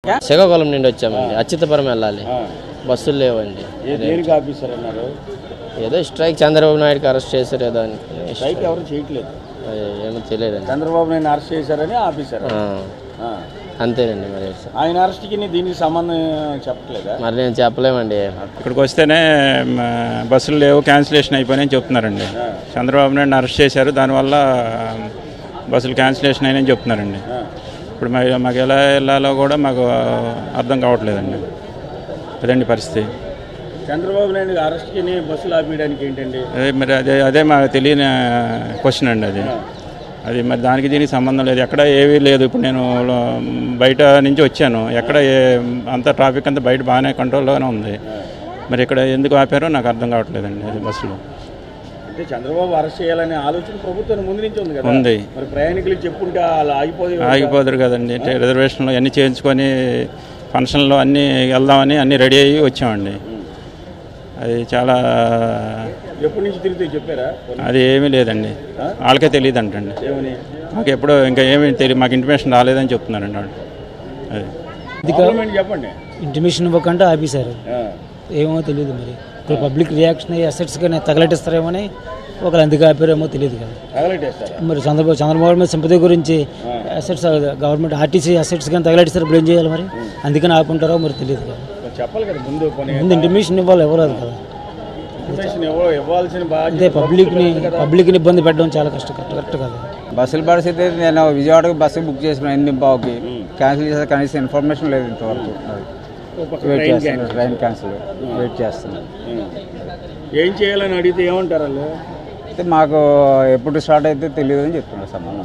శ్రీకాకుళం నుండి వచ్చామండి అచ్యుతపురం వెళ్ళాలి బస్సులు లేవండి ఏ దేనికి ఆఫీసర్ అన్నారు ఏదో స్ట్రైక్ చంద్రబాబు నాయుడుకి అరెస్ట్ చేశారు ఏదో అని స్ట్రైక్ ఎవరు చేయట్లేదు అది ఏమో తెలియదండి చంద్రబాబు నాయుడు అరెస్ట్ చేశారని ఆఫీసర్ ఆ, ఆ. అంతేనండి మరి ఆయన అరెస్ట్కి దీనికి సంబంధం చెప్పట్లేదా మరి నేను చెప్పలేమండి ఇక్కడికి వస్తేనే మ, బస్సులు లేవు క్యాన్సిలేషన్ అయిపోయినాయని చెప్తున్నారండి చంద్రబాబు నాయుడు అరెస్ట్ చేశారు దానివల్ల బస్సులు క్యాన్సిలేషన్ అయినాయని చెప్తున్నారండి ఇప్పుడు మరి మాకు ఎలా వెళ్ళాలో కూడా మాకు అర్థం కావట్లేదండి అదండి పరిస్థితి చంద్రబాబు నాయుడు అరెస్ట్కి బస్సులు ఆపేయడానికి ఏంటండి అదే మరి అదే అదే మాకు తెలియని క్వశ్చన్ అండి అది అది మరి దానికి దీనికి సంబంధం లేదు ఎక్కడ ఏమీ లేదు ఇప్పుడు నేను లో- బయట నుంచి వచ్చాను ఎక్కడ ఏ అంత ట్రాఫిక్ అంతా బయట బాగానే కంట్రోల్లోనే ఉంది మరి ఇక్కడ ఎందుకు ఆపారో నాకు అర్థం కావట్లేదండి అది బస్సులో అంటే చంద్రబాబు అరెస్ట్ చేయాలనే ఆలోచన ప్రభుత్వం ముందు నుంచి ఉంది కదా ఉంది. మరి ప్రయాణికులకు చెప్పుంటే అలా ఆగిపోయి ఆగిపోదురు కదండి అంటే రిజర్వేషన్లో అన్నీ చేయించుకొని ఫంక్షన్లో అన్నీ వెళ్దామని అన్నీ రెడీ అయ్యి వచ్చామండి అది చాలా ఎప్పటి నుంచి తిరిగితే చెప్పారా అది ఏమీ లేదండి వాళ్ళకే తెలియదు అంటండి ఏమని మాకు ఎప్పుడో ఇంకా ఏమీ తెలియదు మాకు ఇంటిమేషన్ రాలేదని చెప్తున్నారండి వాళ్ళు అది పార్లమెంట్ చెప్పండి ఇంటిమేషన్ ఇవ్వకుండా ఆపేశారు ఆ. ఏమో తెలియదు మరి ఇప్పుడు పబ్లిక్ రియాక్షన్ అయ్యి అసెట్స్ కానీ తగలెట్టిస్తారేమో అని ఒకరు ఎందుకు ఆపారేమో తెలియదు కదా తగలెట్టేస్తారా మరి చంద్రబాబు చంద్రబాబు మీద సింపతి గురించి అసెట్స్ గవర్నమెంట్ ఆర్టీసీ అసెట్స్ కానీ తగలెట్టిస్తారు ఇప్పుడు ఏం చేయాలి మరి అందుకని ఆపుకుంటారో మరి తెలియదు కదా మరి చెప్పాలి కదా ముందు పోనీ ముందు ఇంటిమేషన్ ఇవ్వాలి ఎవరు అది కదా ఇన్ఫర్మేషన్ ఇవ్వ- ఇవ్వాల్సిన అంటే బాధ్యత పబ్లిక్ని పబ్లిక్ని ఇబ్బంది పెట్టడం చాలా కష్టం కరెక్ట్ కరెక్ట్ కదా బస్సుల పరిస్థితి నేను విజయవాడకు బస్సు బుక్ చేసుకున్నాను ఎనిమిది బావుకి క్యాన్సిల్ చేస్తే కనీసం ఇన్ఫర్మేషన్ లేదు ఇంతవరకు అది. వెయిట్ చేస్తున్నాను ట్రైన్ క్యాన్సిల్ వెయిట్ చేస్తున్నాను ఏం చేయాలని అడిగితే ఏమంటారు వాళ్ళు అయితే మాకు ఎప్పుడు స్టార్ట్ అయితే తెలియదు అని చెప్తున్నారు సంబంధం